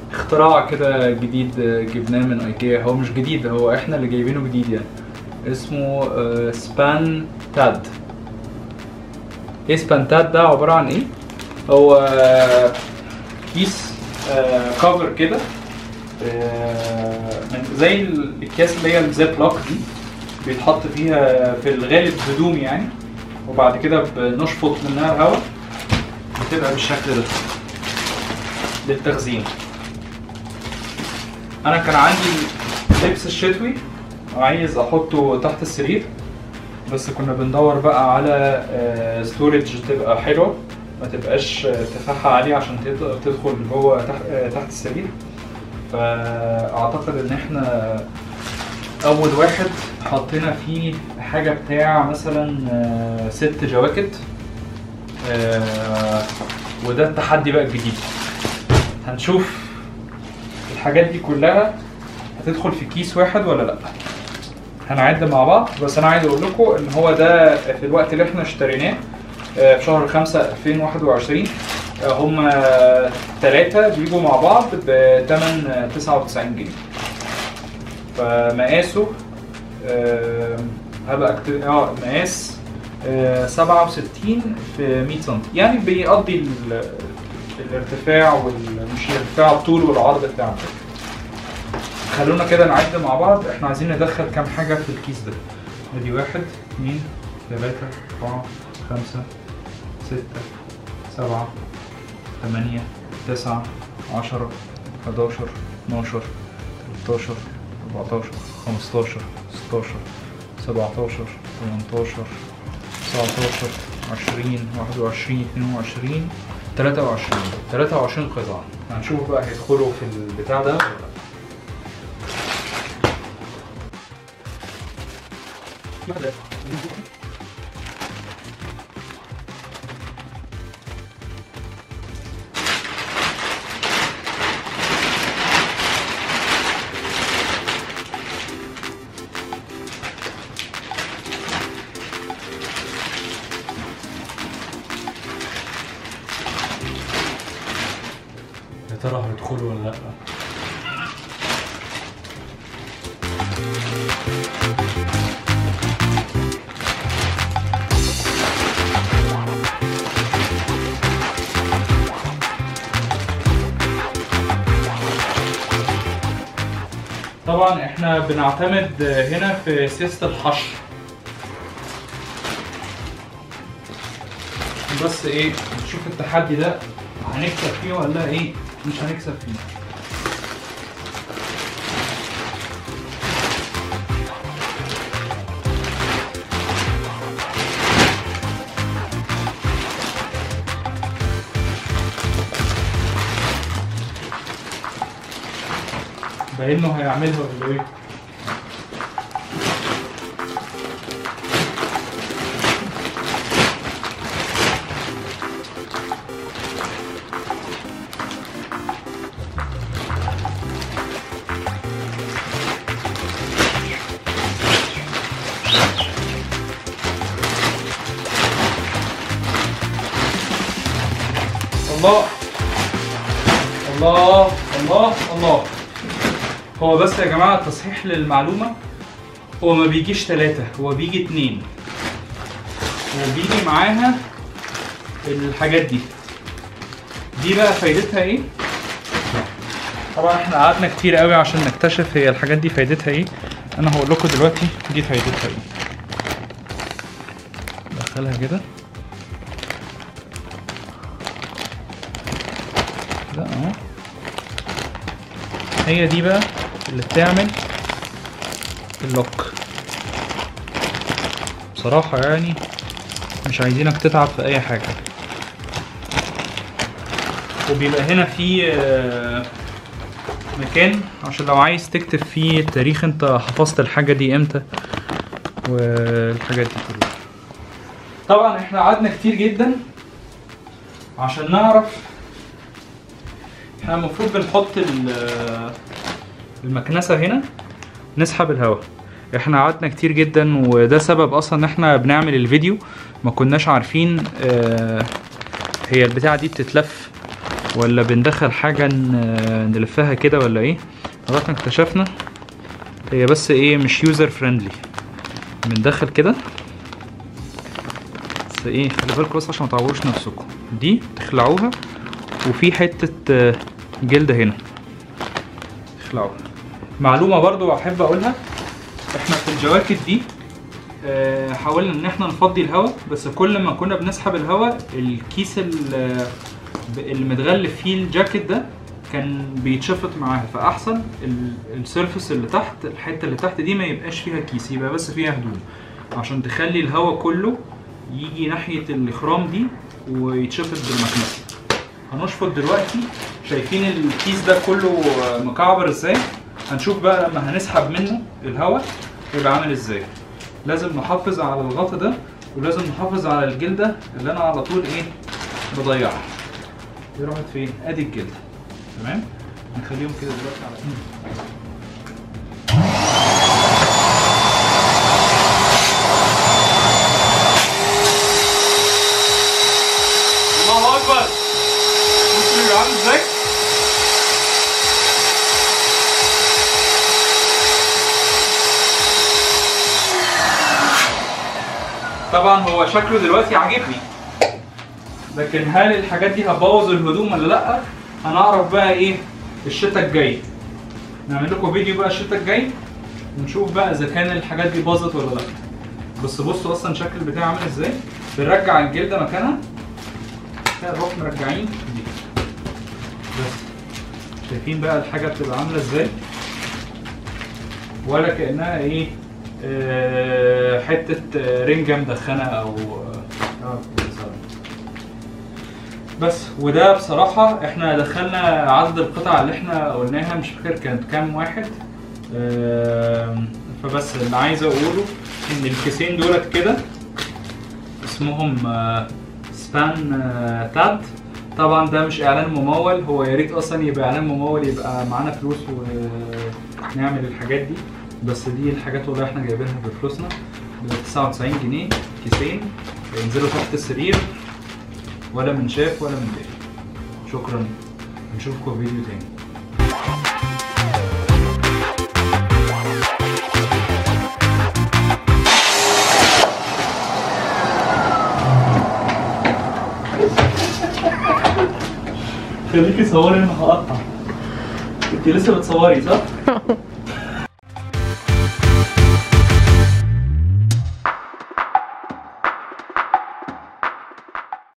اختراع كده جديد جبناه من ايكيا هو مش جديد هو احنا اللي جايبينه جديد يعني اسمه آه، سبان تاد ايه سبان تاد ده عبارة عن ايه هو آه، كيس كفر كده آه، من زي الاكياس اللي هي الزيب لوك دي بيتحط فيها في الغالب هدوم يعني وبعد كده بنشفط منها الهواء بتبقى بالشكل ده للتخزين انا كان عندي اللبس الشتوي عايز احطه تحت السرير بس كنا بندور بقى على ستورج تبقى حلوه ما تبقاش آه، تفاحة عالية عشان تقدر تدخل جوه تحت, آه، تحت السرير فاعتقد ان احنا اول واحد حطينا فيه حاجة بتاع مثلا آه، ست جواكت آه، وده التحدي بقى الجديد هنشوف الحاجات دي كلها هتدخل في كيس واحد ولا لا هنعد مع بعض بس انا عايز اقول لكم ان هو ده في الوقت اللي احنا اشتريناه آه، في شهر 5 2021 آه، هم ثلاثة بيجوا مع بعض بتمن 99 جنيه فمقاسه آه، هبقى اكتب اه مقاس آه، 67 في 100 سم يعني بيقضي ال- الارتفاع وال مش الارتفاع الطول والعرض بتاع الفكرة. خلونا كده نعد مع بعض احنا عايزين ندخل كام حاجة في الكيس ده ادي واحد اتنين تلاتة اربعة خمسة ستة سبعة تمانية تسعة عشرة حداشر اتناشر تلاتاشر اربعتاشر خمستاشر ستاشر سبعتاشر تمنتاشر تسعتاشر عشرين واحد وعشرين اتنين وعشرين تلاتة وعشرين تلاتة وعشرين قطعة هنشوف بقى هيدخلوا في البتاع ده ولا لأ. يا ترى هيدخلوا ولا لا طبعا احنا بنعتمد هنا في سياسة الحشر بس ايه نشوف التحدي ده هنكسب فيه ولا ايه مش هنكسب فيه بانه هيعملها ولا ايه الله الله الله الله هو بس يا جماعة تصحيح للمعلومة هو ما بيجيش ثلاثة هو بيجي اتنين وبيجي معاها الحاجات دي دي بقى فايدتها ايه؟ طبعا احنا قعدنا كتير قوي عشان نكتشف هي الحاجات دي فايدتها ايه انا هقول لكم دلوقتي دي فايدتها ايه ندخلها كده لا اهو هي دي بقى اللي بتعمل اللوك بصراحة يعني مش عايزينك تتعب في أي حاجة وبيبقى هنا في آه، مكان عشان لو عايز تكتب فيه التاريخ انت حفظت الحاجة دي امتى والحاجات دي كلها طبعا احنا قعدنا كتير جدا عشان نعرف احنا المفروض بنحط ال- المكنسة هنا نسحب الهواء احنا قعدنا كتير جدا وده سبب اصلا ان احنا بنعمل الفيديو ما كناش عارفين آه، هي البتاعة دي بتتلف ولا بندخل حاجة ن- نلفها كده ولا ايه لغاية ما اكتشفنا هي بس ايه مش يوزر فريندلي بندخل كده بس ايه خلي بالكوا بس عشان ما تعوروش نفسكم دي تخلعوها وفي حتة آه، جلد هنا تخلعوها معلومة برضو احب اقولها احنا في الجواكت دي آه، حاولنا ان احنا نفضي الهواء بس كل ما كنا بنسحب الهواء الكيس ال- اللي متغلف فيه الجاكيت ده كان بيتشفط معاها فاحسن ال- السيرفس اللي تحت الحته اللي تحت دي ما يبقاش فيها كيس يبقى بس فيها هدوم عشان تخلي الهواء كله يجي ناحيه الاخرام دي ويتشفط بالمكنسه هنشفط دلوقتي شايفين الكيس ده كله مكعبر ازاي هنشوف بقى لما هنسحب منه الهواء يبقى عامل ازاي لازم نحافظ على الغطا ده ولازم نحافظ على الجلده اللي انا على طول ايه بضيعها دي راحت فين ادي الجلده تمام نخليهم كده دلوقتي على الله اكبر بصوا بيبقى عامل ازاي طبعا هو شكله دلوقتي عاجبني لكن هل الحاجات دي هتبوظ الهدوم ولا لا هنعرف بقى ايه الشتاء الجاي نعمل لكم فيديو بقى الشتاء الجاي ونشوف بقى اذا كان الحاجات دي باظت ولا لا بس بصوا اصلا شكل البتاع عامل ازاي بنرجع الجلده مكانها كده نروح مرجعين دي بس شايفين بقى الحاجه بتبقى عامله ازاي ولا كانها ايه آه، حته آه، رنجه مدخنه او آه، آه، بس وده بصراحة احنا دخلنا عدد القطع اللي احنا قلناها مش فاكر كانت كام واحد آم، فبس اللي عايز اقوله ان الكيسين دولت كده اسمهم آه، سبان آه، تاد طبعا ده مش اعلان ممول هو يا ريت اصلا يبقى اعلان ممول يبقى معانا فلوس ونعمل الحاجات دي بس دي الحاجات والله احنا جايبينها بفلوسنا ب 99 جنيه كيسين ينزلوا تحت السرير ولا من شاف ولا من داري شكرا نشوفكم في فيديو تاني خليكي صوري انا هقطع انت لسه بتصوري صح؟